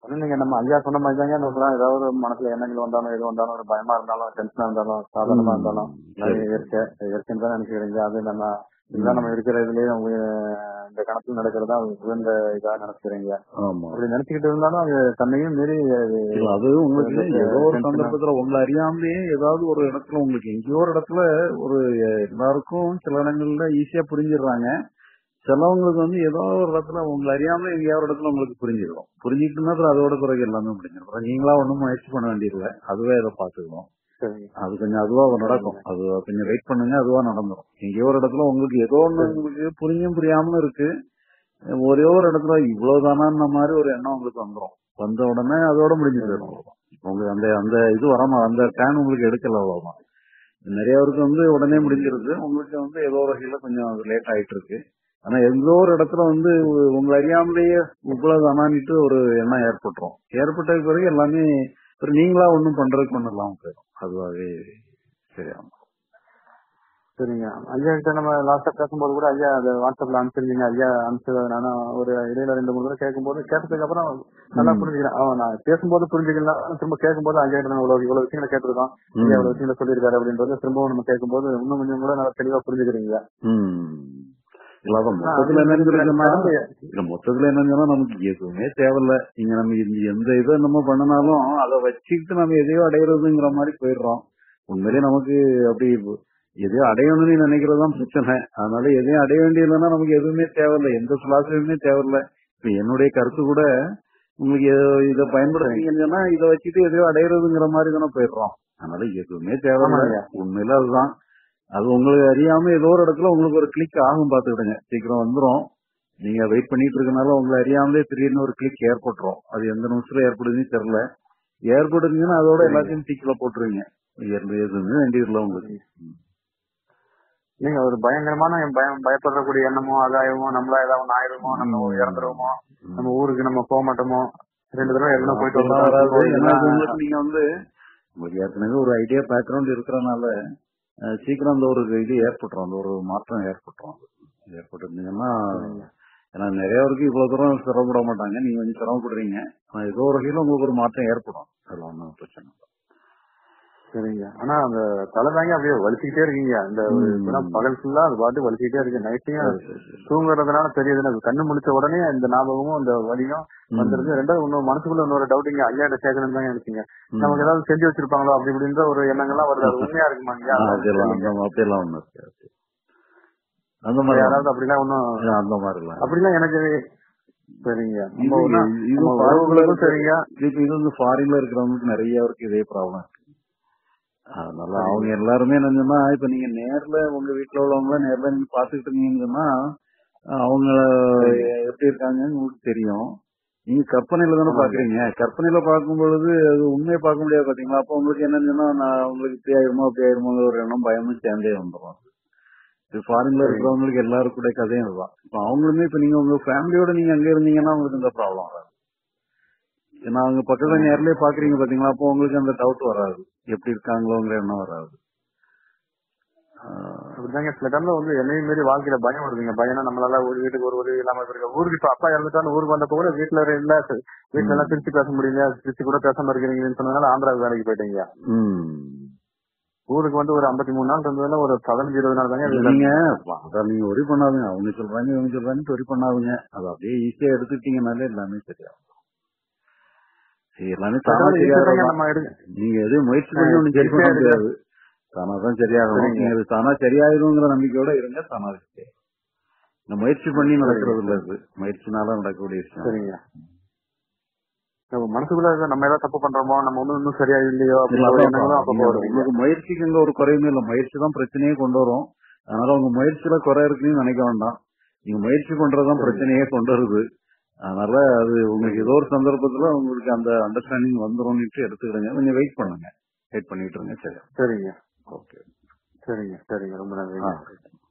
ஒண்ணும் நீங்க நம்ம ஐயா சொன்ன மாதிரி தாங்க சொல்றோம் ஏதாவது ஒரு மனசுல எண்ணங்கள் வந்தாலும் எது வந்தாலும் ஒரு பயமா இருந்தாலும் டென்ஷனா இருந்தாலும் சாதாரணமா ம். இருந்தாலும் சரி. அது இயற்கை இயற்கைன்னு தான் நினைச்சுக்கிறீங்க அது நம்ம இதுதான் நம்ம இருக்கிற இதுலயே நம்ம, அஹ், இந்த கணத்துல நடக்கிறதா உயர்ந்த இதா நினைச்சுக்கிறீங்க ஆமா அப்படி நினைச்சுக்கிட்டு இருந்தாலும் அது தன்னையும் மீறி அது இல்ல, அது உங்களுக்கு அது ஏதோ ஒரு tension சந்தர்ப்பத்துல உங்களை அறியாமலே ஏதாவது ஒரு இடத்துல உங்களுக்கு எங்கேயோ ஒரு இடத்துல ஒரு அஹ், எல்லாருக்கும் சில இடங்கள்ல ஈஸியா புரிஞ்சிடுறாங்க சிலவங்களுக்கு வந்து ஏதோ ஒரு இடத்துல உங்களை அறியாமலே எங்கேயோ ஒரு இடத்துல உங்களுக்கு புரிஞ்சிடும் புரிஞ்சுக்கிட்டுனா அப்புறம் அதோட பிறகு எல்லாமே முடிஞ்சிடும் அப்புறம் நீங்களா ஒண்ணும் முயற்சி பண்ண வேண்டியதில்லை அதுவே அதை பாத்துக்கணும் சரிங்க அது கொஞ்சம் அதுவா நடக்கும் அது கொஞ்சம் வெயிட் பண்ணுங்க அதுவா நடந்துரும் எங்கேயோ ஒரு இடத்துல உங்களுக்கு ஏதோ ஒண்ணு உங்களுக்கு புரிஞ்சும் புரியாமலும் இருக்கு ஒரே ஒரு இடத்துல இவ்வளவுதானான்ற மாதிரி ஒரு எண்ணம் உங்களுக்கு வந்துரும் வந்த உடனே அதோட முடிஞ்சு போயிடும் அவ்வளவுதான். உங்களுக்கு அந்த அந்த இது வராம அந்த டேன் உங்களுக்கு எடுக்கல அவ்வளவுதான் நிறைய பேருக்கு வந்து உடனே முடிஞ்சிருது உங்களுக்கு வந்து ஏதோ ஒரு வகையில கொஞ்சம் லேட் ஆயிட்டு இருக்கு ஆனா எங்கோ ஒரு இடத்துல வந்து உ- உங்களை அறியாமலேயே இவ்வளவுதானான்ட்டு ஒரு எண்ணம் ஏற்பட்டுரும் ஏற்பட்ட பிறகு எல்லாமே அப்புறம் நீங்களா ஒண்ணும் பண்றதுக்கு ஒண்ணும் இல்லாம போயிடும் அதுவாகவே சரியாகும் சரிங்க ஐயா கிட்ட நம்ம லாஸ்டா பேசும்போது கூட ஐயா அதை வாட்ஸ்அப்ல அனுப்பிச்சிருந்தீங்க ஐயா அனுப்பிச்சது நானும் ஒரு இடையில ரெண்டு மூணு தடவை கேட்கும்போது கேட்டதுக்கு அப்புறம் நல்லா ம். புரிஞ்சுக்கிறேன் அவன் நான் பேசும்போது புரிஞ்சுக்கலாம் திரும்ப கேட்கும்போது ஐயா கிட்ட நம்ம இவ்வளவு இவ்வளவு விஷயங்களை கேட்டிருக்கோம் ம். ஐயா இவ்வளவு விஷயங்களை சொல்லியிருக்காரு அப்படின்றது திரும்பவும் நம்ம கேட்கும்போது இன்னும் கொஞ்சம் கூட நல்லா தெளிவா புரிஞ்சுக்கிறீங்க ம். இல்ல அதான் மொத்தத்துல என்னன்னு சொன்னா இல்ல மொத்தத்துல என்னன்னு சொன்னா நமக்கு எதுவுமே தேவையில்ல நீங்க நம்ம இந்த எந்த இதை நம்ம பண்ணினாலும் அதை வச்சுக்கிட்டு நம்ம எதையோ அடையிறதுங்கிற மாதிரி போயிடுறோம் உண்மையிலேயே நமக்கு அப்படி எதையோ அடையணும்னு நினைக்கிறது தான் பிரச்சனை அதனால எதையும் அடைய வேண்டியதுன்னா நமக்கு எதுவுமே தேவையில்ல எந்த சுலாசமே தேவையில்ல இப்ப என்னுடைய கருத்து கூட உங்களுக்கு எதோ- இதை பயன்படுத்துறீங்கன்னு சொன்னா இதை வச்சுட்டு எதையோ அடையிறதுங்கிற மாதிரி தானே போயிடுறோம் அதனால எதுவுமே தேவையில்ல ஆமாங்க. உண்மையில அதுதான் அது உங்களுக்கு அறியாம ஏதோ ஒரு இடத்துல உங்களுக்கு ஒரு கிளிக் ஆகும் பாத்துக்கிடுங்க சீக்கிரம் வந்துரும் நீங்க வெயிட் பண்ணிட்டு இருக்கனால உங்களை அறியாமலே திடீர்னு ஒரு கிளிக் ஏற்பட்டுரும் அது எந்த நிமிஷத்துல ஏற்படுதுன்னு தெரியல ஏற்படுதுங்கன்னா அதோட எல்லாத்தையும் டீக்கில போட்டுருவீங்க எந்த எதுவுமே வேண்டியதில்லை உங்களுக்கு ம். நீங்க ஒரு பயங்கரமான பயம் பயப்படக்கூடிய எண்ணமோ ஆதாயமோ நம்மளா ஏதாவது ஒண்ணு ஆயிடுமோ நம்ம ம். இறந்துருவோமோ ம். நம்ம ஊருக்கு நம்ம போக மாட்டோமோ ரெண்டு தடவை எல்லாம் போயிட்டு அதெல்லாம் வராது ஏன்னா இது வந்தோம் உங்களுக்கு நீங்க வந்து உங்களுக்கு ஏற்கனவே ஒரு ஐடியா பேக்ரவுண்ட் இருக்கிறனால அஹ், சீக்கிரம் அந்த ஒரு இது ஏற்பட்டுரும் அந்த ஒரு மாற்றம் ஏற்பட்டுரும் ஏற்பட்டுருந்தீங்கன்னா ஏன்னா நிறைய பேருக்கு இவ்வளவு தூரம் சிரமப்பட மாட்டாங்க நீங்க கொஞ்சம் சிரமப்படுறீங்க ஆனா ஏதோ ஒரு வகையில உங்களுக்கு ஒரு மாற்றம் ஏற்படும் அதுல ஒன்றும் பிரச்சனை இல்லை. சரிங்க ஆனா அந்த தலை தாங்க அப்படியே வலிச்சுக்கிட்டே இருக்கீங்க இந்த ஒரு ம். இப்பெல்லாம் பகல் ஃபுல்லா அது பாட்டு வலிச்சுக்கிட்டே இருக்கு நைட்டையும் சரி, சரி, சரி. தூங்குறதுனால தெரியுது எனக்கு கண்ணு முடிச்ச உடனே இந்த ஞாபகமும் இந்த வலியும் ம். வந்துருது ரெண்டாவது இன்னொரு மனசுக்குள்ள இன்னொரு டவுட்டிங்க ஐயா கிட்ட கேட்கணும் தான் நினைச்சீங்க ம். நமக்கு ஏதாவது செஞ்சு வச்சிருப்பாங்களோ அப்படி இப்படின்ற ஒரு எண்ணங்கள்லாம் வருது அது உண்மையா இருக்குமா ஐயா ஆ, அப்படியெல்லாம் அந்த அப்படியெல்லாம் ஒண்ணும் இருக்காது அந்த மாதிரி யாராவது அப்படிலாம் ஒண்ணும் இல்ல, அந்த மாதிரி இல்ல அப்படிலாம் எனக்கு சரிங்க நம்ம இது- ஒண்ணா- இது நம்ம foreign ல உறவுகளுக்கும் இருக்கு. சரிங்க இப்ப இது வந்து ஃபாரின்ல இருக்கிறவங்களுக்கு நிறைய பேருக்கு இதே ப்ராப்ளம் இருக்கு அதனால அவங்க எல்லாருமே என்னன்னா இப்ப நீங்க நேர்ல உங்க வீட்டுல உள்ளவங்கள நேர்ல நீங்க பாத்துக்கிட்டு இருந்தீங்கன்னு சொன்னா அவங்க எப்படி இருக்காங்கன்னு உங்களுக்கு தெரியும் நீங்க கற்பனையில தானே ஆமாங்க. பாக்குறீங்க கற்பனையில பார்க்கும் பொழுது அது உண்மையை பார்க்க முடியாது பாத்தீங்களா அப்ப உங்களுக்கு என்னன்னு சொன்னா நான் உங்களுக்கு இப்படி ஆயிருமோ அப்படி ஆயிருமோங்கிற ஒரு எண்ணம் பயமும் சேர்ந்தே வந்துடும் ஃபாரின்ல சரி. இருக்கிறவங்களுக்கு எல்லாரும் கூட கதையும் இதுதான் இப்ப அவங்களுமே இப்ப நீங்க உங்க ஃபேமிலியோட நீங்க அங்க இருந்தீங்கன்னா உங்களுக்கு இந்த ப்ராப்ளம் வராது ஏன்னா அவங்க பக்கத்துல நேர்லயே பாக்குறீங்க பாத்தீங்களா அப்போ உங்களுக்கு அந்த டவுட் வராது எப்படி இருக்காங்களோங்கிற எண்ணம் வராது ஆஹ் அப்படிதாங்க சில டைம்ல வந்து என்னையும் மீறி வாழ்க்கையில பயம் வருதுங்க பயம்னா நம்மளால ஒரு வீட்டுக்கு ஒரு உதவி இல்லாம இருக்க ஊருக்கு இப்ப அப்பா இறந்துட்டான்னு ஊருக்கு வந்தப்ப கூட வீட்டுல இல்ல வீட்டுல எல்லாம் திருச்சி பேச முடியல திருச்சி கூட பேசாம இருக்கிறீங்கன்னு சொன்னதுனால ஆந்திராவுக்கு வேலைக்கு போயிட்டீங்க உம் ஊருக்கு வந்து ஒரு 53 மூணு நாள் இருந்ததுல ஒரு பதினஞ்சு இருபது நாள் தாங்க வீட்டுல நீங்க அதான் நீங்க ஒரி பண்ணாதுங்க அவங்க சொல்றாங்க இவங்க சொல்றாங்க ஒரி பண்ணாதுங்க அது அப்படியே ஈஸியா எடுத்துக்கிட்டீங்கனாலே எல்லாமே சரியாகும் சரி, எல்லாமே தானா இருந்தோம். ஈஸியா தாங்க சரியாகும் நம்ம எடுக்க நீங்க எதுவும் முயற்சி பண்ணி ஒண்ணு சரி பண்ண ஈஸியா எடுக்க- முடியாது தானாதான் சரியாகணும் சரிங்க. நீங்க அது தானா சரியாயிருங்கிற நம்பிக்கையோட இருங்க தானா சரி இந்த முயற்சி பண்ணி நடக்கிறது இல்ல இது முயற்சினால நடக்கக்கூடிய விஷயம் சரிங்க நம்ம மனசுக்குள்ள இருக்க நம்ம ஏதாவது தப்பு பண்றோமோ நம்ம ஒண்ணும் இன்னும் சரியா இல்லையோ இல்ல, அப்படின்ற ஒரு அதான் எண்ணங்களும் அப்பப்போ நீங்க வருவீங்க உங்களுக்கு முயற்சிக்கு எங்க ஒரு குறையுமே இல்ல முயற்சி தான் பிரச்சனையே கொண்டு வரும் அதனால உங்க முயற்சியில குறை இருக்குன்னு நினைக்க வேண்டாம் நீங்க முயற்சி பண்றதுதான் சரி. பிரச்சனையே கொண்டு வருது அதனால அது உங்களுக்கு ஏதோ ஒரு சந்தர்ப்பத்துல உங்களுக்கு அந்த அண்டர்ஸ்டாண்டிங் வந்துரும்னு எடுத்துக்கிடுங்க கொஞ்சம் வெயிட் பண்ணுங்க வெயிட் பண்ணிட்டு இருங்க சரி சரிங்க ஓகே சரிங்க சரிங்க ரொம்ப நன்றிங்க ஆ